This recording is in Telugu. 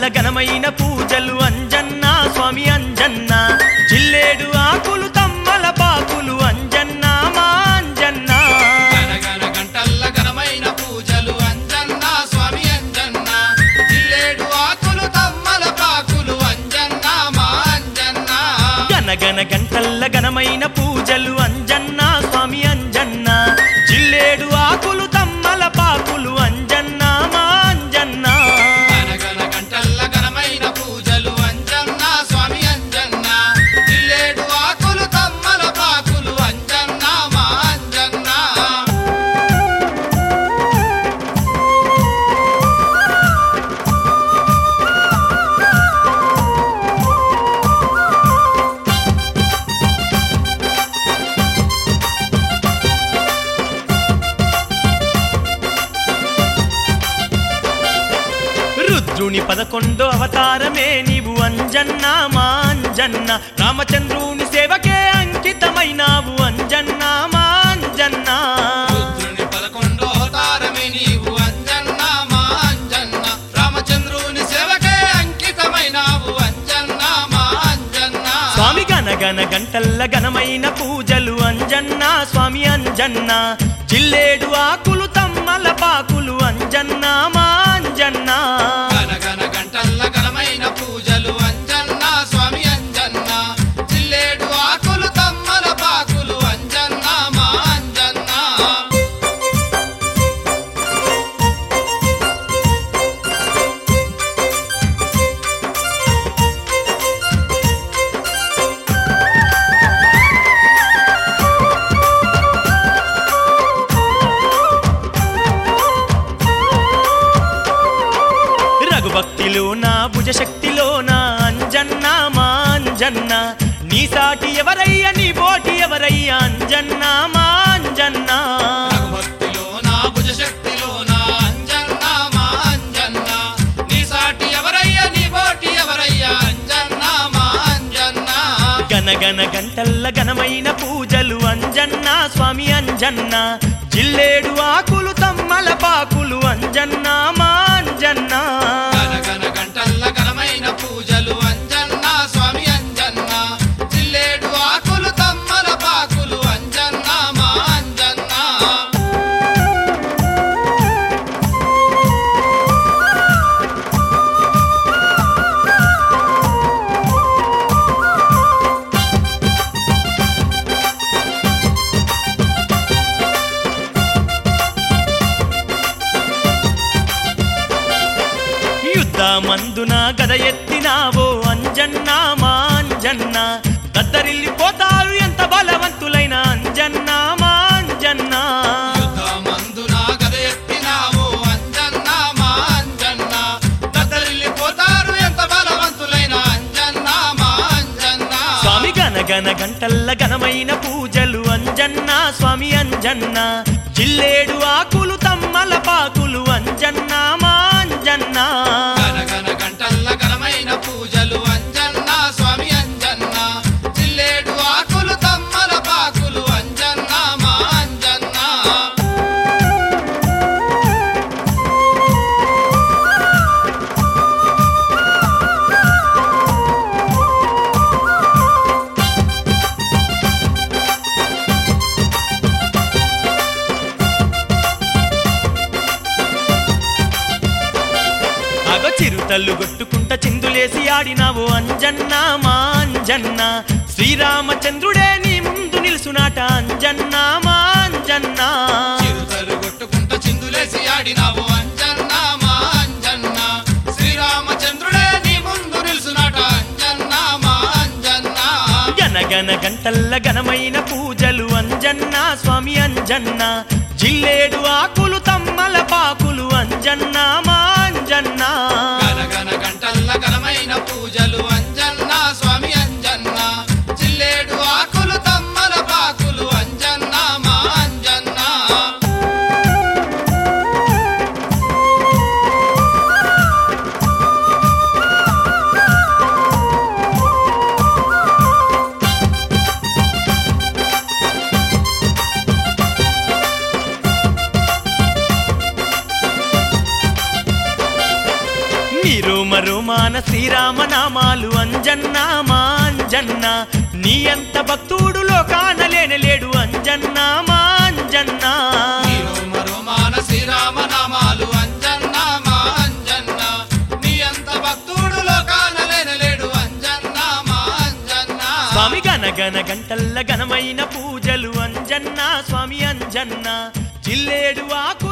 ఘనమైన పూజలు అంజన్న స్వామి అంజన్న జిల్లేడు ఆకులు తమ్మల పాకులు అంజన్న మా అంజన్న గనగన గంటల్ల ఘనమైన పూజలు అంజన్న స్వామి అంజన్న జిల్లేడు ఆకులు తమ్మల పాకులు అంజన్న మా అంజన్న గనగన గంటల్ల ఘనమైన పూజలు అంజన్న స్వామి అంజన్న జిల్లేడు ఆకులు తమ్మల పాకులు అంజన్న మా అంజన్న గనగన గంటల్ల ఘనమైన పూజలు అంజన్న స్వామి అంజన్న జిల్లేడు ఆకులు తమ్మల పాకులు అంజన్న మా అంజన్న రుద్రుని పదకొండో అవతారమే నీవు అంజన్న మా అంజన్న రామచంద్రుని సేవకే అంకితమైనావు అంజన్న మా అంజన్న రుద్రుని పదకొండో అవతారమే నీవు అంజన్న మా అంజన్న రామచంద్రుని సేవకే అంకితమైనావు అంజన్న మా అంజన్న స్వామి గనగన గంటల్ల ఘనమైన పూజలు అంజన్న స్వామి అంజన్న జిల్లేడు ఆకులు తమ్మల పాకులు అంజన్న మా అంజన్న గనగన గంటల్ల ఘనమైన పూజలు అంజన్న స్వామి అంజన్న జిల్లేడు ఆకులు తమ్మల పాకులు అంజన్న మా అంజన్న రఘుభక్తిలో నా భుజశక్తిలో నా అంజన్న మా అంజన్న నీ సాటి ఎవరయ్య నీ పోటి ఎవరయ్య అంజన్న మా అంజన్న భక్తిలో నా భుజశక్తిలో నా అంజన్న మా అంజన్న నీ సాటి ఎవరయ్యా నీ బోటి ఎవరయ్యా అంజన్న మా అంజన్న గనగన గంటల్ల ఘనమైన పూజలు అంజన్న స్వామి అంజన్న జిల్లేడు ఆకులు తమ్మల పాకులు అంజన్న మా అంజన్న గనగన గంటల్ల ఘనమైన పూజలు అంజన్న స్వామి అంజన్న జిల్లేడు ఆకులు తమ్మల పాకులు అంజన్న మా అంజన్న యుద్ధమందున గద ఎత్తినావో అంజన్న మా అంజన్న దద్దరిల్లిపోతారు ఎంత బలవంతులైన అంజన్న మా అంజన్న యుద్ధమందున గద ఎత్తినావు అంజన్న మా అంజన్న దద్దరిల్లిపోతారు ఎంత బలవంతులైన అంజన్న మా అంజన్న స్వామి గనగన గంటల్ల ఘనమైన పూజలు అంజన్న స్వామి అంజన్న జిల్లేడు ఆకులు తమ్మల పాకులు అంజన్న మా అంజన్న గనగన గంటల్ల ఘనమైన పూజలు అంజన్న స్వామి అంజన్న జిల్లేడు ఆకులు తమ్మల పాకులు అంజన్న మా అంజన్న అగో చిరుతల్లు కొట్టుకుంట చిందులేసి ఆడినావు అంజన్న మా అంజన్న శ్రీరామచంద్రుడే నీ ముందు నిలుసునాట అంజన్న మా అంజన్న చిరుతలు కొట్టుకుంట చిందులేసి ఆడినావు అంజన్న మా అంజన్న శ్రీరామచంద్రుడే నీ ముందు నిలుసునాట అంజన్న మా అంజన్న గనగన గంటల్ల ఘనమైన పూజలు అంజన్న స్వామి అంజన్న జిల్లేడు ఆకులు తమ్మల పాకులు అంజన్న మా అంజన్న గనగన గంటల్ల ఘనమైన పూజలు అంజన్న స్వామి అంజన్న జిల్లేడు ఆకులు తమ్మల పాకులు అంజన్న మా అంజన్న రోమ రోమాన శ్రీరామ నామాలు అంజన్న మా అంజన్న నీ అంత భక్తుడు లోకాన లేనలేడు అంజన్న మా అంజన్న నీ రోమ రోమాన శ్రీరామ నామాలు అంజన్న మా అంజన్న నీ అంత భక్తుడు లోకాన లేనలేడు అంజన్న మా అంజన్న స్వామి గన గన గంటల్ల ఘనమైన పూజలు అంజన్న స్వామి అంజన్న జిల్లేడు ఆకు